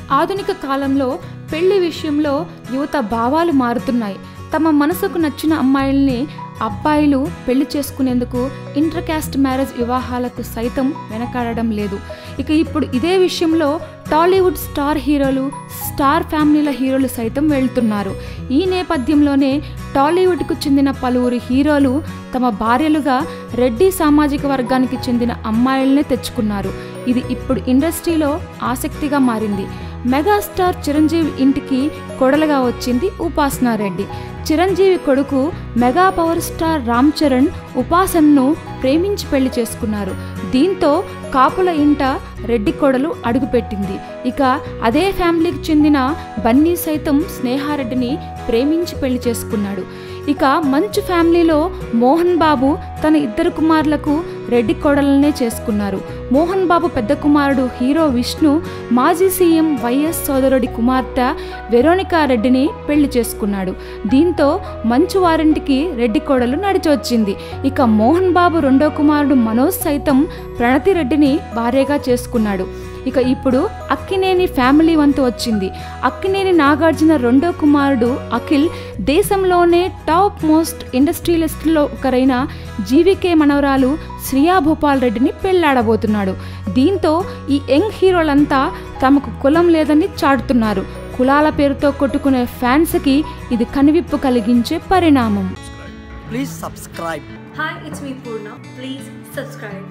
ఆధునిక కాలంలో పెళ్లి విషయంలో యువత భావాలు మారుతున్నాయి తమ మనసుకు నచ్చిన అమ్మాయిల్ని అబ్బాయిలు పెళ్లి చేసుకునేందుకు ఇంటర్ క్యాస్ట్ మ్యారేజ్ వివాహాలకు సైతం వెనకాడడం లేదు ఇక ఇప్పుడు ఇదే విషయంలో టాలీవుడ్ స్టార్ హీరోలు స్టార్ ఫ్యామిలీల హీరోలు సైతం వెళ్తున్నారు ఈ నేపథ్యంలోనే టాలీవుడ్కు చెందిన పలువురు హీరోలు తమ భార్యలుగా రెడ్డి సామాజిక వర్గానికి చెందిన అమ్మాయిలనే తెచ్చుకున్నారు ఇది ఇప్పుడు ఇండస్ట్రీలో ఆసక్తిగా మారింది మెగాస్టార్ చిరంజీవి ఇంటికి కొడలుగా వచ్చింది ఉపాసనారెడ్డి చిరంజీవి కొడుకు mega power star Ram Charan ఉపాసన్ను ప్రేమించి పెళ్లి చేసుకున్నారు దీంతో కాపుల ఇంట రెడ్డి కొడలు అడుగుపెట్టింది ఇక అదే ఫ్యామిలీకి చెందిన బన్నీ సైతం స్నేహారెడ్డిని ప్రేమించి పెళ్లి చేసుకున్నాడు ఇక మంచు ఫ్యామిలీలో మోహన్ బాబు తన ఇద్దరు కుమారులకు రెడ్డి కోడలనే చేసుకున్నారు మోహన్ బాబు పెద్ద కుమారుడు హీరో విష్ణు మాజీ సీఎం వైఎస్ సోదరుడి కుమార్తె వెరోనికా రెడ్డిని పెళ్లి చేసుకున్నాడు దీంతో మంచు వారింటికి రెడ్డి కోడలు నడిచొచ్చింది ఇక మోహన్ బాబు రెండో కుమారుడు మనోజ్ సైతం ప్రణతి రెడ్డిని భార్యగా చేసుకున్నాడు ఇక ఇప్పుడు అక్కినేని ఫ్యామిలీ వంతు వచ్చింది అక్కినేని నాగార్జున రెండో కుమారుడు అఖిల్ దేశంలోనే టాప్ మోస్ట్ ఇండస్ట్రియలిస్ట్లో ఒకరైన జీవికే మనవరాలు శ్రియా భూపాల్ రెడ్డిని పెళ్లాడబోతున్నాడు దీంతో ఈ యంగ్ హీరోలంతా తమకు కులం లేదని చాటుతున్నారు కులాల పేరుతో కొట్టుకునే ఫ్యాన్స్కి ఇది కనువిప్పు కలిగించే పరిణామం Please subscribe. Hi, it's me Purna. Please subscribe.